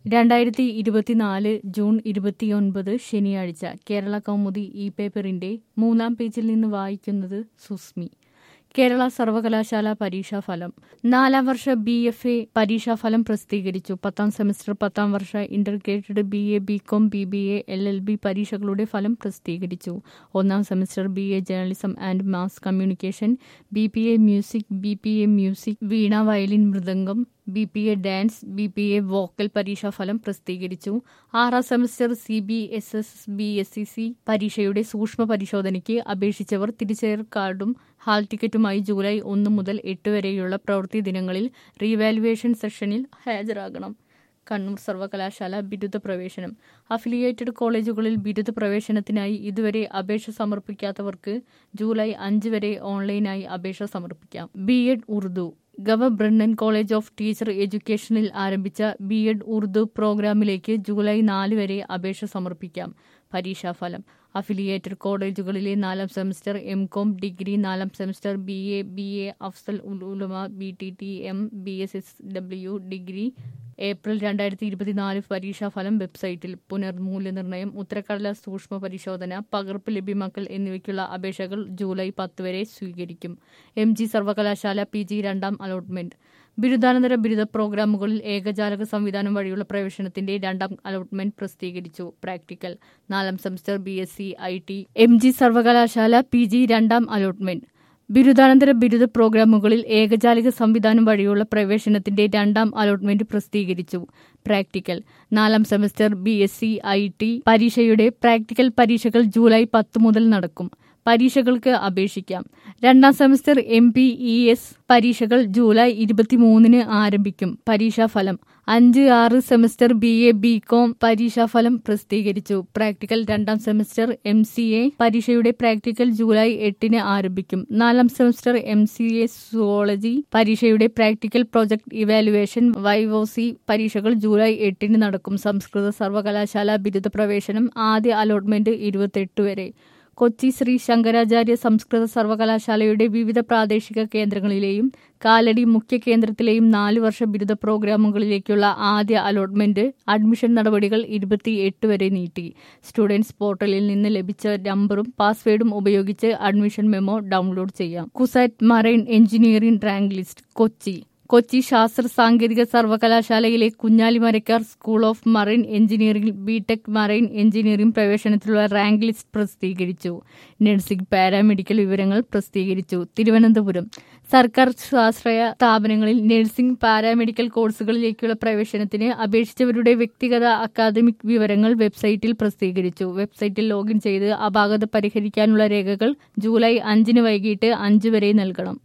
രണ്ടായിരത്തി ഇരുപത്തിനാല് ജൂൺ ഇരുപത്തിയൊൻപത് ശനിയാഴ്ച കേരള കൗമുദി ഇ പേപ്പറിന്റെ മൂന്നാം പേജിൽ നിന്ന് വായിക്കുന്നത് സുസ്മി കേരള സർവകലാശാല പരീക്ഷാഫലം നാലാം വർഷ ബി എഫ് എ പരീക്ഷാഫലം പ്രസിദ്ധീകരിച്ചു പത്താം സെമസ്റ്റർ പത്താം വർഷ integrated B A B com B B A L L B പരീക്ഷകളുടെ ഫലം പ്രസിദ്ധീകരിച്ചു ഒന്നാം semester B A journalism and mass communication B P A music B P A music veena violin mridangam B P A dance B P A vocal പരീക്ഷാഫലം പ്രസിദ്ധീകരിച്ചു ആറാം semester C B S S B S C C പരീക്ഷയുടെ സൂക്ഷ്മ പരിശോധനയ്ക്ക് അപേക്ഷിച്ചവർ തിരിച്ചറിയൽ കാർഡും hall ടിക്കറ്റുമായി July ഒന്ന് മുതൽ എട്ട് വരെയുള്ള പ്രവൃത്തി ദിനങ്ങളിൽ റീവാലുവേഷൻ സെഷനിൽ ഹാജരാകണം കണ്ണൂർ സർവകലാശാല ബിരുദ പ്രവേശനം അഫിലിയേറ്റഡ് കോളേജുകളിൽ ബിരുദ പ്രവേശനത്തിനായി ഇതുവരെ അപേക്ഷ സമർപ്പിക്കാത്തവർക്ക് ജൂലൈ അഞ്ച് വരെ ഓൺലൈനായി അപേക്ഷ സമർപ്പിക്കാം ബി എഡ് ഉറുദു ഗവ ബ്രണ്ണൻ കോളേജ് ഓഫ് ടീച്ചർ എഡ്യൂക്കേഷനിൽ ആരംഭിച്ച ബി എഡ് ഉറുദു പ്രോഗ്രാമിലേക്ക് ജൂലൈ നാല് വരെ അപേക്ഷ സമർപ്പിക്കാം പരീക്ഷാഫലം അഫിലിയേറ്റഡ് കോളേജുകളിലെ നാലാം സെമസ്റ്റർ എം കോം ഡിഗ്രി നാലാം semester B A B A Afzal Ulama B T T M B S S W degree April രണ്ടായിരത്തി ഇരുപത്തിനാല് പരീക്ഷാഫലം വെബ്സൈറ്റിൽ പുനർമൂല്യനിർണ്ണയം ഉത്തരക്കടലാസ് സൂക്ഷ്മ പരിശോധന പകർപ്പ് ലഭ്യമാക്കൽ എന്നിവയ്ക്കുള്ള അപേക്ഷകൾ ജൂലൈ പത്ത് വരെ സ്വീകരിക്കും എം ജി സർവകലാശാല പി ജി രണ്ടാം അലോട്ട്മെന്റ് ബിരുദാനന്തര ബിരുദ പ്രോഗ്രാമുകളിൽ ഏകജാലക സംവിധാനം വഴിയുള്ള പ്രവേശനത്തിന്റെ രണ്ടാം അലോട്ട്മെന്റ് പ്രസിദ്ധീകരിച്ചു പ്രാക്ടിക്കൽ നാലാം semester B S C I T M G സർവകലാശാല പി ജി രണ്ടാം അലോട്ട്മെന്റ് ബിരുദാനന്തര ബിരുദ പ്രോഗ്രാമുകളിൽ ഏകജാലിക സംവിധാനം വഴിയുള്ള പ്രവേശനത്തിന്റെ രണ്ടാം അലോട്ട്മെന്റ് പ്രസിദ്ധീകരിച്ചു പ്രാക്ടിക്കൽ നാലാം semester B S C I T പരീക്ഷയുടെ പ്രാക്ടിക്കൽ പരീക്ഷകൾ ജൂലൈ പത്ത് മുതൽ നടക്കും പരീക്ഷകൾക്ക് അപേക്ഷിക്കാം രണ്ടാം semester M P E S പരീക്ഷകൾ ജൂലൈ ഇരുപത്തിമൂന്നിന് ആരംഭിക്കും പരീക്ഷാഫലം അഞ്ച് ആറ് semester B A B com പരീക്ഷാഫലം പ്രസിദ്ധീകരിച്ചു പ്രാക്ടിക്കൽ രണ്ടാം സെമസ്റ്റർ എം സി എ പരീക്ഷയുടെ പ്രാക്ടിക്കൽ ജൂലൈ എട്ടിന് ആരംഭിക്കും നാലാം semester M C A zoology പരീക്ഷയുടെ പ്രാക്ടിക്കൽ പ്രൊജക്ട് ഇവാലുവേഷൻ വൈവോസി പരീക്ഷകൾ ജൂലൈ എട്ടിന് നടക്കും സംസ്കൃത സർവകലാശാല ബിരുദ പ്രവേശനം ആദ്യ അലോട്ട്മെന്റ് ഇരുപത്തെട്ട് വരെ കൊച്ചി ശ്രീ ശങ്കരാചാര്യ സംസ്കൃത സർവകലാശാലയുടെ വിവിധ പ്രാദേശിക കേന്ദ്രങ്ങളിലെയും കാലടി മുഖ്യ കേന്ദ്രത്തിലെയും നാല് വർഷ ബിരുദ പ്രോഗ്രാമുകളിലേക്കുള്ള ആദ്യ അലോട്ട്മെന്റ് അഡ്മിഷൻ നടപടികൾ ഇരുപത്തിയെട്ട് വരെ നീട്ടി സ്റ്റുഡൻസ് പോർട്ടലിൽ നിന്ന് ലഭിച്ച നമ്പറും പാസ്വേഡും ഉപയോഗിച്ച് അഡ്മിഷൻ മെമ്മോ ഡൗൺലോഡ് ചെയ്യാം Cusat marine engineering rank list Kochi Kochi ശാസ്ത്ര സാങ്കേതിക സർവകലാശാലയിലെ Kunjalimarakkar school of marine engineering B Tech marine engineering പ്രവേശനത്തിലുള്ള റാങ്ക് ലിസ്റ്റ് പ്രസിദ്ധീകരിച്ചു നഴ്സിംഗ് പാരാമെഡിക്കൽ വിവരങ്ങൾ പ്രസിദ്ധീകരിച്ചു തിരുവനന്തപുരം സർക്കാർ സ്വാശ്രയ സ്ഥാപനങ്ങളിൽ നഴ്സിംഗ് പാരാമെഡിക്കൽ കോഴ്സുകളിലേക്കുള്ള പ്രവേശനത്തിന് അപേക്ഷിച്ചവരുടെ വ്യക്തിഗത അക്കാദമിക് വിവരങ്ങൾ വെബ്സൈറ്റിൽ പ്രസിദ്ധീകരിച്ചു വെബ്സൈറ്റിൽ ലോഗിൻ ചെയ്ത് അപാകത പരിഹരിക്കാനുള്ള രേഖകൾ ജൂലൈ അഞ്ചിന് വൈകിട്ട് അഞ്ച് വരെ നൽകണം